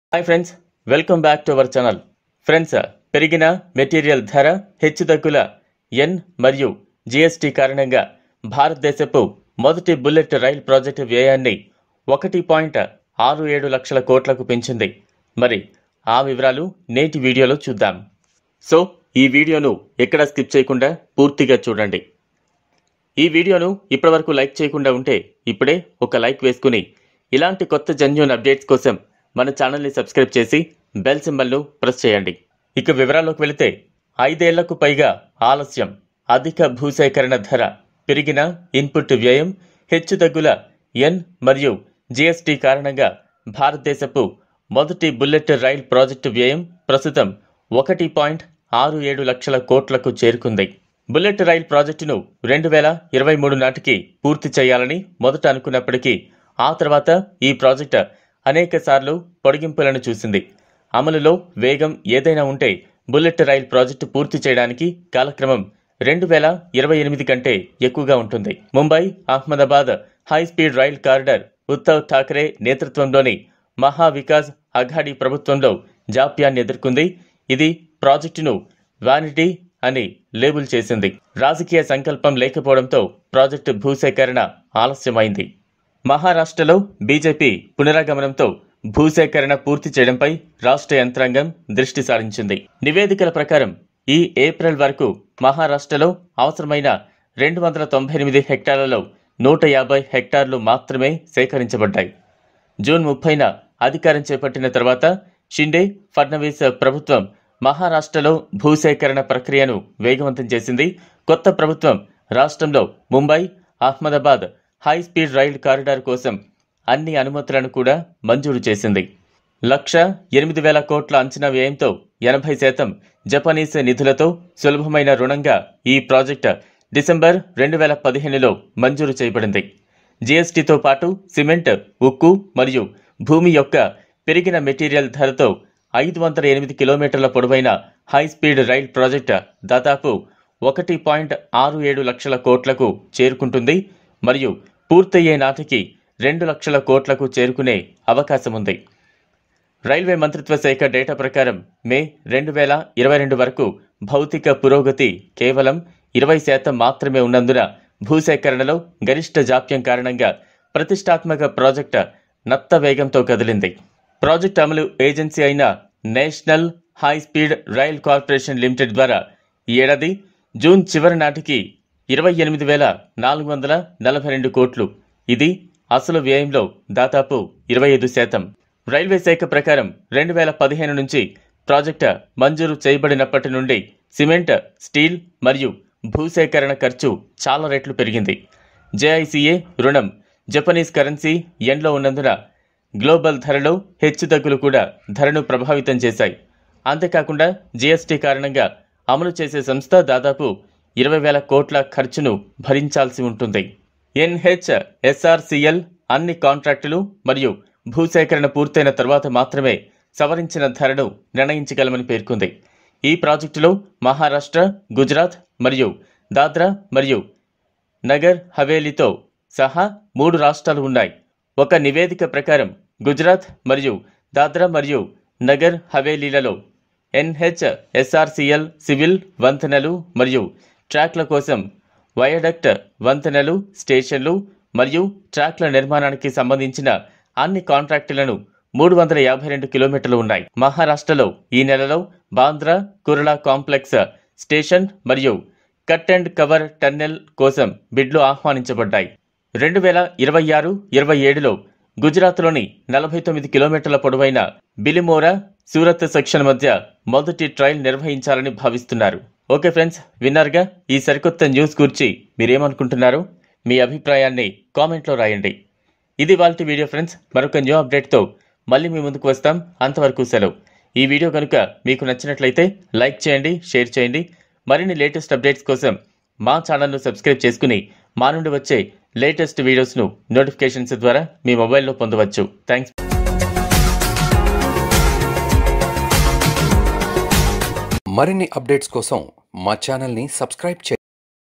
hi friends welcome back to our channel friends పెరిగిన material ధర హెచ్చుతగ్గుల ఎన్ మరియు జీఎస్టీ కారణంగా భారతదేశపు మొదటి బుల్లెట్ రైల్ ప్రాజెక్టు వ్యయాన్ని ఒకటి పాయింట్ ఆరు ఏడు లక్షల కోట్లకు పెంచింది మరి ఆ వివరాలు నేటి వీడియోలో చూద్దాం సో ఈ వీడియోను ఎక్కడ స్కిప్ చేయకుండా పూర్తిగా చూడండి ఈ వీడియోను ఇప్పటివరకు లైక్ చేయకుండా ఉంటే ఇప్పుడే ఒక లైక్ వేసుకుని ఇలాంటి కొత్త జెన్యున్ అప్డేట్స్ కోసం మన ఛానల్ని సబ్స్క్రైబ్ చేసి బెల్ సింబల్ను ప్రెస్ చేయండి ఇక వివరాల్లోకి వెళితే ఐదేళ్లకు పైగా ఆలస్యం అధిక భూసేకరణ ధర పెరిగిన ఇన్పుట్ వ్యయం హెచ్చుతగ్గుల ఎన్ మరియు జీఎస్టీ కారణంగా భారతదేశపు మొదటి బుల్లెట్ రైల్ ప్రాజెక్టు వ్యయం ప్రస్తుతం ఒకటి పాయింట్ ఆరు ఏడు లక్షల కోట్లకు చేరుకుంది బుల్లెట్ రైల్ ప్రాజెక్టును రెండు వేల ఇరవై మూడు నాటికి పూర్తి చేయాలని మొదట అనుకున్నప్పటికీ ఆ తర్వాత ఈ ప్రాజెక్టు అనేక సార్లు పొడిగింపులను చూసింది అమలులో వేగం ఏదైనా ఉంటే బుల్లెట్ రైల్ ప్రాజెక్టు పూర్తి చేయడానికి కాలక్రమం రెండు వేల ఇరవై ఎనిమిది కంటే ఎక్కువగా ఉంటుంది Mumbai Ahmedabad high speed rail corridor Uddhav Thackeray నేతృత్వంలోని మహా వికాస్ అఘాడీ ప్రభుత్వంలో జాప్యాన్ని ఎదుర్కొంది ఇది ప్రాజెక్టును వానిటీ అని లేబుల్ చేసింది రాజకీయ సంకల్పం లేకపోవడంతో ప్రాజెక్టు భూసేకరణ ఆలస్యమైంది మహారాష్ట్రలో బీజేపీ పునరాగమనంతో భూసేకరణ పూర్తి చేయడంపై రాష్ట్ర యంత్రాంగం దృష్టి సారించింది నివేదికల ప్రకారం ఈ ఏప్రిల్ వరకు మహారాష్ట్రలో అవసరమైన రెండు వందల తొంభై ఎనిమిది హెక్టార్లలో నూట యాభై హెక్టార్లు మాత్రమే సేకరించబడ్డాయి జూన్ ముప్పైన అధికారం చేపట్టిన తర్వాత షిండే ఫడ్నవీస్ ప్రభుత్వం మహారాష్ట్రలో భూసేకరణ ప్రక్రియను వేగవంతం చేసింది కొత్త ప్రభుత్వం రాష్ట్రంలో Mumbai Ahmedabad high speed rail corridor కోసం అన్ని అనుమతులను కూడా మంజూరు చేసింది లక్ష ఎనిమిది వేల కోట్ల అంచనా వ్యయంతో ఎనభై శాతం జపనీస్ నిధులతో సులభమైన రుణంగా ఈ ప్రాజెక్టు డిసెంబర్ రెండు వేల పదిహేనులో మంజూరు చేయబడింది జీఎస్టీతో పాటు సిమెంట్ ఉక్కు మరియు భూమి యొక్క పెరిగిన మెటీరియల్ ధరతో ఐదు వందల ఎనిమిది కిలోమీటర్ల పొడవైన హై స్పీడ్ రైల్ ప్రాజెక్టు దాదాపు ఒకటి పాయింట్ ఆరు ఏడు లక్షల కోట్లకు చేరుకుంటుంది మరియు పూర్తయ్యే నాటికి రెండు లక్షల కోట్లకు చేరుకునే అవకాశం ఉంది రైల్వే మంత్రిత్వ శాఖ డేటా ప్రకారం మే రెండు వేల ఇరవై రెండు వరకు భౌతిక పురోగతి కేవలం ఇరవై శాతం మాత్రమే ఉన్నందున భూసేకరణలో గరిష్ట జాప్యం కారణంగా ప్రతిష్టాత్మక ప్రాజెక్టు నత్త వేగంతో కదిలింది ప్రాజెక్ట్ అమలు ఏజెన్సీ అయిన National High speed Rail Corporation Limited ద్వారా ఈ ఏడాది జూన్ చివరి నాటికి ఇరవై ఎనిమిది వేల నాలుగు వందల నలభై రెండు కోట్లు ఇది అసలు వ్యయంలో దాదాపు ఇరవై ఐదు శాతం రైల్వే శాఖ ప్రకారం రెండు వేల పదిహేను నుంచి ప్రాజెక్టు మంజూరు చేయబడినప్పటి నుండి సిమెంట్ స్టీల్ మరియు భూసేకరణ ఖర్చు చాలా రెట్లు పెరిగింది జేఐసీఏ రుణం జపనీస్ కరెన్సీ ఎండ్లో ఉన్నందున గ్లోబల్ ధరలో హెచ్చుతగ్గులు కూడా ధరను ప్రభావితం చేశాయి అంతేకాకుండా జీఎస్టీ కారణంగా అమలు చేసే సంస్థ దాదాపు ఇరవై వేల కోట్ల ఖర్చును భరించాల్సి ఉంటుంది ఎన్హెచ్ ఎస్ఆర్సిఎల్ అన్ని కాంట్రాక్టులు మరియు భూసేకరణ పూర్తయిన తర్వాత మాత్రమే సవరించిన ధరను నిర్ణయించగలమని పేర్కొంది ఈ ప్రాజెక్టులో మహారాష్ట్ర గుజరాత్ మరియు దాద్రా మరియు నగర్ హవేలీతో సహా మూడు రాష్ట్రాలు ఉన్నాయి ఒక నివేదిక ప్రకారం గుజరాత్ మరియు దాద్రా మరియు నగర్ హవేలీలలో ఎన్హెచ్ ఎస్ఆర్సిఎల్ సివిల్ వంతెనలు మరియు ట్రాక్ల కోసం వయడక్ట్ వంతెనలు స్టేషన్లు మరియు ట్రాక్ల నిర్మాణానికి సంబంధించిన అన్ని కాంట్రాక్టులను మూడు వందల యాభై రెండు కిలోమీటర్లు ఉన్నాయి మహారాష్ట్రలో ఈ నెలలో బాంద్రా కుర్లా కాంప్లెక్స్ స్టేషన్ మరియు కట్ అండ్ కవర్ టన్నెల్ కోసం బిడ్లు ఆహ్వానించబడ్డాయి రెండు వేల ఇరవై ఆరు ఇరవై ఏడులో గుజరాత్లోని నలభై తొమ్మిది కిలోమీటర్ల పొడవైన బిలిమోరా సూరత్ సెక్షన్ మధ్య మొదటి ట్రయల్ నిర్వహించాలని భావిస్తున్నారు ఓకే ఫ్రెండ్స్ విన్నారుగా ఈ సరికొత్త న్యూస్ గురించి మీరేమనుకుంటున్నారు మీ అభిప్రాయాన్ని కామెంట్లో రాయండి ఇది వాళ్ళ వీడియో ఫ్రెండ్స్ మరొక న్యూ అప్డేట్తో మళ్ళీ మీ ముందుకు వస్తాం అంతవరకు సెలవు ఈ వీడియో కనుక మీకు నచ్చినట్లయితే లైక్ చేయండి షేర్ చేయండి మరిన్ని లేటెస్ట్ అప్డేట్స్ కోసం మా ఛానల్ను సబ్స్క్రైబ్ చేసుకుని మా నుండి వచ్చే లేటెస్ట్ వీడియోస్ను నోటిఫికేషన్స్ ద్వారా మీ మొబైల్లో పొందవచ్చు థ్యాంక్స్ మరిన్ని అప్డేట్స్ కోసం మా ఛానల్ని సబ్స్క్రైబ్ చేయండి